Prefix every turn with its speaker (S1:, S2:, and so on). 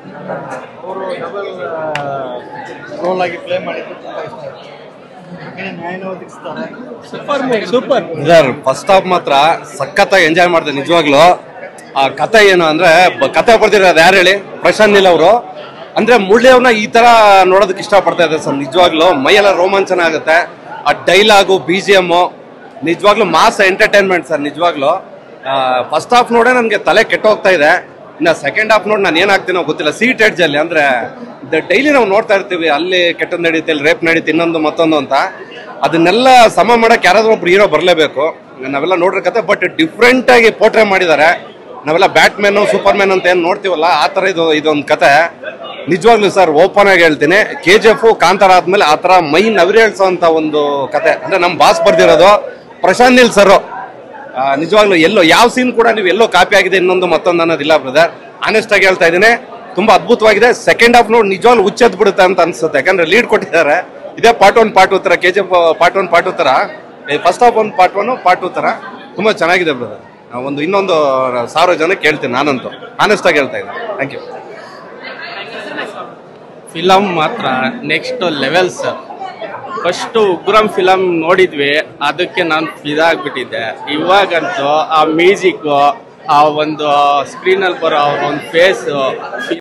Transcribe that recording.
S1: ಅವರು double role ಆಗಿ play ಮಾಡಿದ್ದು ತುಂಬ ಇಷ್ಟ ಆಯಿತು ಹಾಗೆ ನ್ಯಾಯನ ಒದಗಿಸ್ತಾರೆ
S2: super super
S3: sir first half ಮಾತ್ರ ಸಖತ್ತಾಗಿ ಎಂಜಾಯ್ ಮಾಡಿದೆ ನಿಜವಾಗ್ಲು ಆ ಕತೆ ಏನು ಅಂದ್ರೆ ಬ- ಕತೆ ಬರ್ದಿರೋದು ಯಾರು ಹೇಳಿ ಪ್ರಶಾಂತ್ ನೀಲ್ ಅವರು ಅಂದ್ರೆ ಮುಳ್ಳಿ ಅವ್ರನ್ನ ಈ ತರ ನೋಡೋದಕ್ಕೆ ಇಷ್ಟಪಡ್ತಾ ಇದ್ದಾರೆ ಸರ್ ನಿಜವಾಗ್ಲು ಮೈಯೆಲ್ಲ ರೋಮಾಂಚನ ಆಗುತ್ತೆ ಆ ಡೈಲಾಗು ಬಿ ಜಿ ಎಮ್ ನಿಜವಾಗ್ಲೂ ಮಾಸ್ ಎಂಟರ್ಟೈನ್ಮೆಂಟ್ ಸರ್ ನಿಜವಾಗ್ಲು ಫಸ್ಟ್ ಹಾಫ್ ನೋಡೇ ನನಗೆ ತಲೆ ಕೆಟ್ಟೋಗ್ತಾ ಇದೆ ಇನ್ನು ಸೆಕೆಂಡ್ ಹಾಫ್ ನೋಡಿ ನಾನು ಏನಾಗ್ತೀನೋ ಗೊತ್ತಿಲ್ಲ ಸೀಟ್ ಎಡ್ಜ್ ಅಲ್ಲಿ ಅಂದ್ರೆ ಡೈಲಿ ನಾವು ನೋಡ್ತಾ ಇರ್ತೀವಿ ಅಲ್ಲಿ ಕೆಟ್ಟದ್ ನಡೀತಿ ಇಲ್ಲಿ ರೇಪ್ ನಡೀತಿ ಇನ್ನೊಂದು ಮತ್ತೊಂದು ಅಂತ ಅದನ್ನೆಲ್ಲ ಸಮ ಮಾಡಕ್ ಯಾರಾದ್ರೂ ಒಬ್ರು ಹೀರೋ ಬರಲೇಬೇಕು ನಾವೆಲ್ಲ ನೋಡಿರ್ಕತ್ತೆ ಬಟ್ ಡಿಫ್ರೆಂಟ್ ಆಗಿ ಪೋಟ್ರೆ ಮಾಡಿದ್ದಾರೆ ನಾವೆಲ್ಲ ಬ್ಯಾಟ್ ಮ್ಯಾನ್ ಸೂಪರ್ ಮ್ಯಾನ್ ಅಂತ ಏನ್ ನೋಡ್ತೀವಲ್ಲ ಆ ತರ ಇದು ಇದೊಂದು ಕತೆ ನಿಜವಾಗ್ಲೂ ಸರ್ ಓಪನ್ ಆಗಿ ಹೇಳ್ತೀನಿ ಕೆ ಜಿ ಎಫ್ ಕಾಂತಾರ ಆದ್ಮೇಲೆ ಆ ತರ ಮೈ ನವಿರೇಳ್ಸೋಂತ ಒಂದು ಕತೆ ಅಂದ್ರೆ ನಮ್ ಬಾಸ್ ಬರ್ದಿರೋದು ಪ್ರಶಾಂತ್ ನೀಲ್ ಸರ್ ನಿಜವಾಗ್ಲೂ ಎಲ್ಲೋ ಯಾವ ಸೀನ್ ಕೂಡ ನೀವು ಎಲ್ಲೋ ಕಾಪಿ ಆಗಿದೆ ಇನ್ನೊಂದು ಮತ್ತೊಂದು ಅನ್ನೋದಿಲ್ಲ ಬ್ರದರ್ ಆನೆಸ್ಟ್ ಆಗಿ ಹೇಳ್ತಾ ಇದ್ದೀನಿ ತುಂಬಾ ಅದ್ಭುತವಾಗಿದೆ ಸೆಕೆಂಡ್ ಹಾಫ್ ನೋಡಿ ನಿಜವಾಗ್ಲೂ ಹುಚ್ಚೆದ್ ಬಿಡುತ್ತೆ ಅಂತ ಅನ್ಸುತ್ತೆ ಯಾಕಂದ್ರೆ ಲೀಡ್ ಕೊಟ್ಟಿದ್ದಾರೆ ಇದೇ ಪಾರ್ಟ್ ಒನ್ ಪಾರ್ಟ್ ಟು ತರ K G F part one part two ತರ ಫಸ್ಟ್ ಹಾಫ್ ಒಂದು ಪಾರ್ಟ್ ಒನ್ ಪಾರ್ಟ್ ಟು ತರ ತುಂಬಾ ಚೆನ್ನಾಗಿದೆ ಬ್ರದರ್ ಒಂದು ಇನ್ನೊಂದು ಸಾವಿರ ಜನಕ್ಕೆ ಹೇಳ್ತೀನಿ ನಾನಂತೂ ಆನೆಸ್ಟ್ ಆಗಿ ಹೇಳ್ತಾ ಇದ್ದೀನಿ ಥ್ಯಾಂಕ್ ಯು
S2: ಫಿಲಮ್ ಮಾತ್ರ next level sir first Ugramm film ನೋಡಿದ್ವಿ ಅದಕ್ಕೆ ನಾನು ಫಿದಾಗ್ಬಿಟ್ಟಿದ್ದೆ ಇವಾಗಂತೂ ಆ ಮ್ಯೂಸಿಕ್ ಆ ಒಂದು ಸ್ಕ್ರೀನಲ್ಲಿ ಬರೋ ಅವ್ರ ಒಂದು ಫೇಸ್